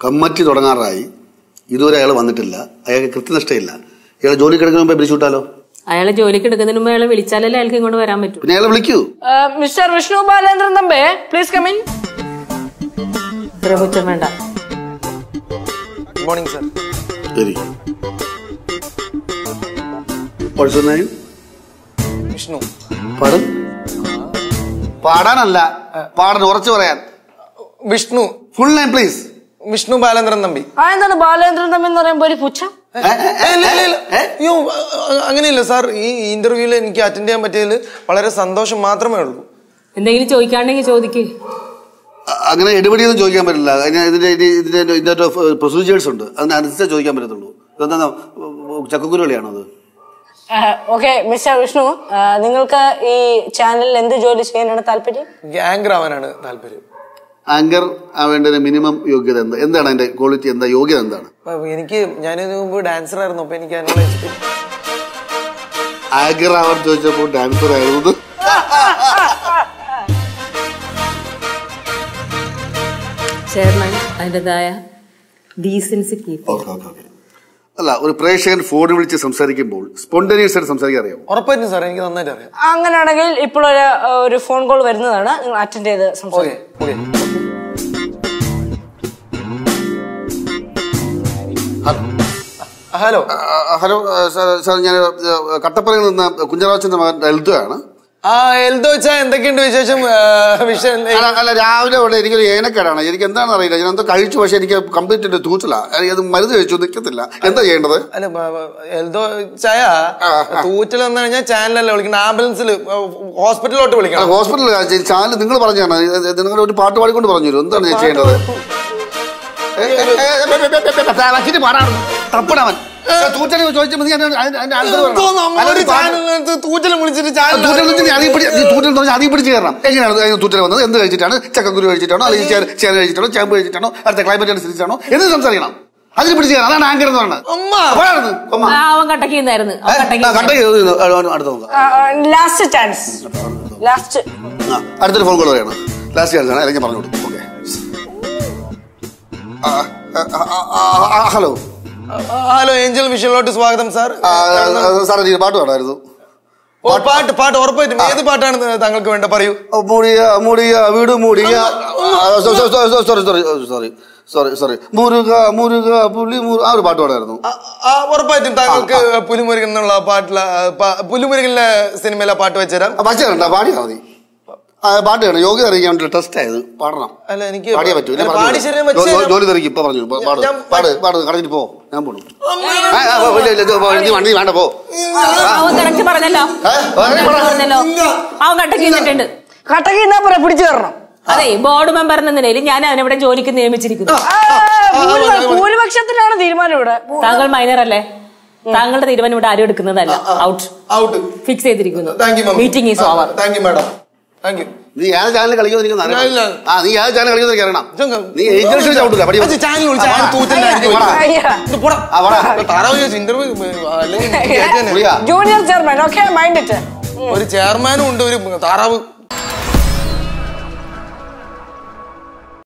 Committee തുടങ്ങാറായി ഇതുവരെ അയാൾ വന്നിട്ടില്ല അയാൾക്ക് കൃത്യനിഷ്ഠയില്ല ഇയാൾ ജോലി കിടക്കുന്ന മുമ്പേ പിരിച്ചു വിട്ടാലോ അയാളെ ജോലിക്ക് എടുക്കുന്നതിന് മുമ്പ് അയാളെ വിളിച്ചാലല്ലേ അയാൾക്ക് ഇങ്ങോട്ട് വരാൻ പറ്റൂ പിന്നെ അയാളെ വിളിക്കൂ മിസ്റ്റർ വിഷ്ണു ബാലേന്ദ്രൻ തമ്പേ പ്ലീസ് കമിൻ ഇത്ര പുച്ഛം വേണ്ട ഗുഡ് മോർണിംഗ് സർ ശരി What's your name? വിഷ്ണു പാടും പാടാനല്ല പാടാൻ ഉറച്ചു പറയാൻ Vishnu full name please Vishnu Balendran Thampi ആ എന്താണ് ബാലേന്ദ്രൻ തമ്പി എന്ന് പറയുമ്പോ ഒരു പുച്ഛം ഏ, ഇല്ല, ഇല്ല, ഇല്ല. അയ്യോ അ- അങ്ങനെയില്ല സാർ ഈ ഇന്റർവ്യൂവിൽ എനിക്ക് അറ്റൻഡ് ചെയ്യാൻ പറ്റിയതിൽ വളരെ സന്തോഷം മാത്രമേ ഉള്ളൂ എന്തെങ്കിലും ചോദിക്കാണ്ടെങ്കിൽ ചോദിക്ക് അങ്ങനെ എടുപടിയൊന്നും ചോദിക്കാൻ പറ്റില്ല അതിന് ഇതിന്റെ ഇനി- ഇതിന്റെ ഇതിന്റെ പ്രൊസീജിയേഴ്സ് ഉണ്ട് അതിനനുസരിച്ച് ചോദിക്കാൻ പറ്റത്തുള്ളൂ ഇതെന്താ ചക്കക്കുരുളിയാണോ അത് ഓക്കെ മിസ്റ്റർ വിഷ്ണു ആ, നിങ്ങൾക്ക് ഈ ചാനലിൽ എന്ത് ജോലി ചെയ്യാനാണ് താല്പര്യം ഗ്യാങ്കർ ആവാനാണ് താല്പര്യം ആങ്കർ ആവേണ്ടതിന് മിനിമം യോഗ്യത എന്താ എന്താണ് അതിന്റെ ക്വാളിറ്റി എന്താ യോഗ്യത എന്താണ് അപ്പൊ എനിക്ക് ഞാനിതിനു മുമ്പ് ഡാൻസർ ആയിരുന്നു അപ്പൊ എനിക്ക് അതിനുള്ള experience- ആങ്കർ ആവാൻ ചോദിച്ചപ്പോൾ ഡാൻസർ ആയിരുന്നു ചെയർമാൻ അതിൻ്റെതായ decency keep okay okay okay അല്ല ഒരു പ്രേക്ഷകൻ ഫോണിൽ വിളിച്ച് സംസാരിക്കുമ്പോൾ സ്പോണ്ടേനിയസ് ആയിട്ട് സംസാരിക്കാൻ അറിയാമോ ഉറപ്പായിട്ടും സാർ എനിക്ക് നന്നായിട്ട് അറിയാം അങ്ങനെയാണെങ്കിൽ ഇപ്പോൾ ഒരു ഒരു ഫോൺ കോൾ വരുന്നതാണ് നിങ്ങൾ അറ്റൻഡ് ചെയ്ത് ഓക്കെ സംസാരിക്കും okay hello hello sir sir ഞാൻ ആ, കട്ടപ്പനയിൽ നിന്ന് കുഞ്ഞറാച്ചന്റെ മകൻ എൽദോയാണ് ആ എൽദോ വെച്ചാ എന്തൊക്കെയുണ്ട് വിശേഷം ആ, വിഷയം അല്ല അല്ല രാവിലെ ഇവിടെ എനിക്കൊരു ഏനക്കേടാണ് എനിക്ക് എന്താണെന്ന് അറിയില്ല ഞാൻ എന്തോ കഴിച്ചു പക്ഷെ എനിക്ക് കംപ്ലീറ്റ് തൂച്ചില്ല അത് മരുന്ന് കഴിച്ചു നിൽക്കത്തില്ല എന്താ ചെയ്യേണ്ടത് അല്ല ബ- ബ- എൽദോ ചായ തൂറ്റൽ എന്ന് കഴിഞ്ഞാൽ ചാനലല്ല വിളിക്കണം ആംബുലൻസിൽ ഹോസ്പിറ്റലിലോട്ട് വിളിക്കണം ഹോസ്പിറ്റലിൽ ചാനൽ നിങ്ങൾ പറഞ്ഞാണ് നിങ്ങൾ ഒരു പാട്ട് പാടിക്കൊണ്ട് പറഞ്ഞു തരും എന്താണ് ഞാൻ ചെയ്യേണ്ടത് ഏ, ഏ, ഏ, ഏ, ഏ, ഏ, ഏ, വച്ചിട്ട് പാടാണ് തപ്പണവൻ തൂറ്റൽ ചോദിച്ചപ്പോൾ നീ അതിന് അതിന് അതിന്റെ answer പറയണം. എന്തോ നമ്മ ഒരു അല്ലാതെ പാട്ട് ചാനലിനകത്ത് തൂറ്റൽ വിളിച്ചിട്ട് ആ, ചാനൽ തൂറ്റൽ എന്ന് വെച്ചാൽ നീ അതിൽ പിടി- നീ തൂറ്റൽ എന്ന് പറഞ്ഞാൽ അതിൽ പിടിച്ച് കയറണം എങ്ങനെയാണ് അതിന് തൂറ്റൽ വന്നത് എന്ത് കഴിച്ചിട്ടാണ് ചക്കക്കുരു കഴിച്ചിട്ടാണോ അല്ലെങ്കിൽ ചേന ചേന കഴിച്ചിട്ടാണോ ചേമ്പ് കഴിച്ചിട്ടാണോ അടുത്ത ക്ലൈമറ്റ് അനുസരിച്ചാണോ എന്ന് സംസാരിക്കണം അതിൽ പിടിച്ച് കയറണം അതാണ് ആങ്കർ എന്ന് പറയുന്നത് അമ്മ അപ്പോഴാണ് അമ്മ. ആ, അവൻ കട്ടക്ക് നിന്നായിരുന്നു അവൻ ആ, കട്ടക്ക് കട്ടക്ക് ചെയ്തു. ആ, ആ, അടുത്ത നോക്കാം ലാസ്റ്റ് ചാൻസ് ലാസ്റ്റ് ആ, അടുത്തൊരു ഫോൺ കോൾ പറയണം ലാസ്റ്റ് ചാൻസ് ആണ് അല്ലെങ്കിൽ പറഞ്ഞു കൊടുക്കും ഓക്കെ ഹലോ ഹലോ ഏഞ്ചൽ വിഷനിലോട്ട് സ്വാഗതം സാർ സാറേ എനിക്ക് പാട്ട് പാടായിരുന്നു ഓ, പാട്ട് പാട്ട് ഉറപ്പായിട്ടും ഏത് പാട്ടാണ് താങ്കൾക്ക് വേണ്ട പറയൂ ഓ, മുടിയ മുടിയ വീട് മുടിയ sorry sorry sorry sorry sorry മുരുക മുരുക പുലി മുരു ആ ഒരു പാട്ട് പാടായിരുന്നു ആ, ആ, ഉറപ്പായിട്ടും താങ്കൾക്ക് പുലിമുരുകൻ എന്നുള്ള പാട്ടിലെ പുലിമുരുകനിലെ സിനിമയിലെ പാട്ട് വെച്ചുതരാം ആ, പച്ച കണ്ട പാടിയാ മതി ആ, പാട്ട് വേണം യോഗ്യത അറിയിക്കാൻ വേണ്ടി ടെസ്റ്റ് ആയത് പാടണം അല്ല എനിക്ക് പാടിയേ പറ്റൂ ഇല്ലേ, അല്ല, പറഞ്ഞു പാടി തരാം. ശരിയാൻ ജോ- ജോ- വെച്ചുതരാം. ജോലി തെറിക്കും ഇപ്പൊ പറഞ്ഞു പാട് ഞാൻ- പാട് പാട് കടഞ്ഞിട്ട് പോ ഞാൻ പോണു ആ, ആ, പോ, ഇല്ല, ഇല്ല, ഇത് പോ, നീ വണ്ടി വേണ്ട പോ അവൻ കറക്റ്റ് പറഞ്ഞല്ലോ ഏ, പറഞ്ഞേ, പറ. പറഞ്ഞല്ലോ അവൻ കട്ടക്ക് നിന്നിട്ടുണ്ട് കട്ടക്ക് എന്നാ പറയാ പിടിച്ചു കയറണം അതെ ബോർഡ് മെമ്പർ എന്ന നിലയിൽ ഞാൻ അവനെവിടെ ജോലിക്ക് നിയമിച്ചിരിക്കുന്നു ആ, ഭൂരിപ- ഭൂരിപക്ഷത്തിലാണ് തീരുമാനം ഇവിടെ താങ്കൾ മൈനർ അല്ലേ താങ്കളുടെ തീരുമാനം ഇവിടെ ആരും എടുക്കുന്നതല്ല ഔട്ട് ഔട്ട് ഫിക്സ് ചെയ്തിരിക്കുന്നു thank you meeting is over thank you madam thank you നീ ഏത് ചാനൽ കളിക്കുമെന്ന് എനിക്ക് ഇല്ല. അറിയാം ആ നീ ഏത് ചാനൽ കളിക്കുമെന്ന് എനിക്ക് അറിയണം ഇതൊക്കെ- നീ ഏജൻസി ചവിട്ടില്ല പടി അച്ഛാ, ചാനൽ വിളിച്ച് അയാൾ തൂറ്റലായിരിക്കും. പോടാ. അയ്യാ. ഇത് പോടാ. ആ, പോടാ. താറാവ് ചോദിച്ചു ഇന്റർവ്യൂ അല്ലെങ്കിൽ പുളിയാ. Junior chairman okay mind it ഒരു ചെയർമാനും ഉണ്ട് ഒരു താറാവ്